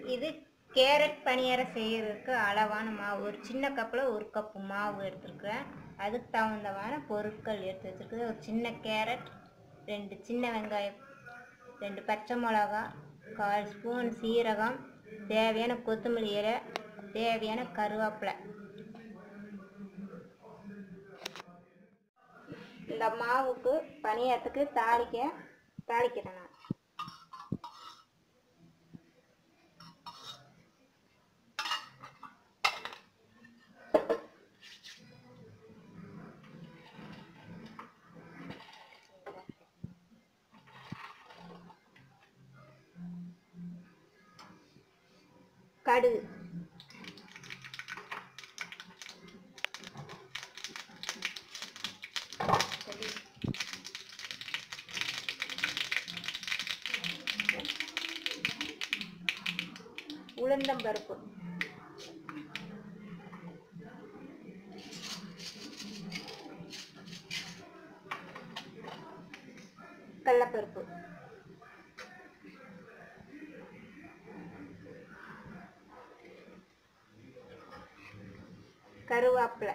இது கேரட் பணியாரம் செய்யறதுக்கு அளவான மாவு ஒரு சின்ன கப்பில் ஒரு கப்பு மாவு எடுத்துருக்குறேன் அதுக்கு தகுந்தவான பொருட்கள் எடுத்து வச்சுருக்குது ஒரு சின்ன கேரட் ரெண்டு சின்ன வெங்காயம் ரெண்டு பச்சை மிளகா கால் ஸ்பூன் சீரகம் தேவையான கொத்தமல்லி இலை தேவையான கருவேப்பிலை இந்த மாவுக்கு பணியாரத்துக்கு தாளிக்க தாளிக்கிறேன் நான் கடுகு உளுந்தம்பருப்பு கடலப்பருப்பு கருவேப்பிலை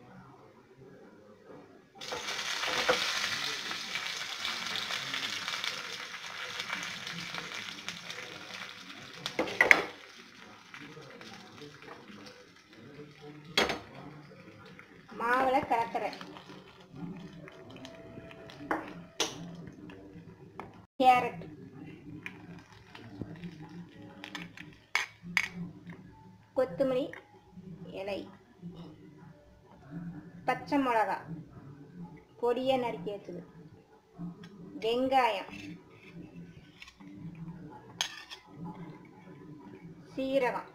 மாவுல கலக்கிறேன் கேரட் கொத்தமல்லி இலை பச்சை மிளகா பொடியை நறுக்கி வச்சது வெங்காயம் சீரகம்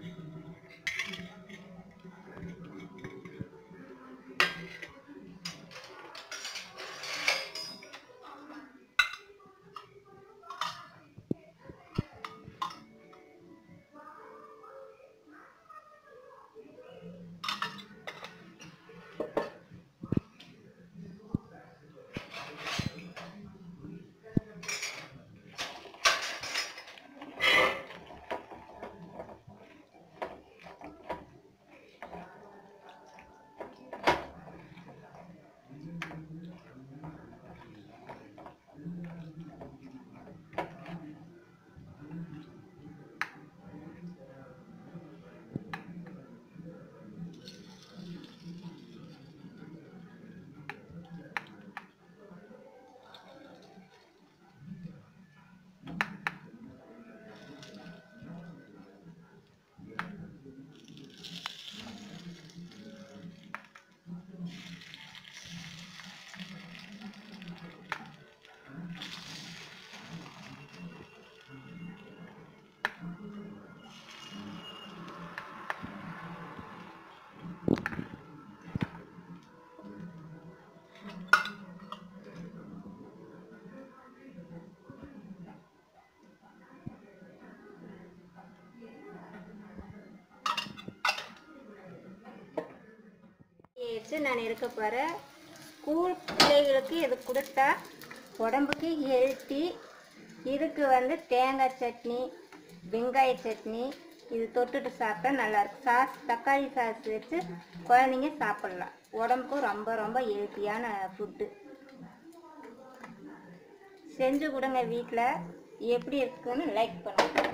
வச்சு நான் இருக்க போகிறேன் ஸ்கூல் பிள்ளைகளுக்கு இது கொடுத்தா உடம்புக்கு ஹெல்த்தி இதுக்கு வந்து தேங்காய் சட்னி வெங்காய சட்னி இது தொட்டுட்டு சாப்பிட்டா நல்லாயிருக்கும் சாஸ் தக்காளி சாஸ் வச்சு குழந்தைங்க சாப்பிட்லாம் உடம்புக்கும் ரொம்ப ரொம்ப ஹெல்த்தியான ஃபுட்டு செஞ்சு கொடுங்க வீட்டில் எப்படி இருக்குன்னு லைக் பண்ணுங்க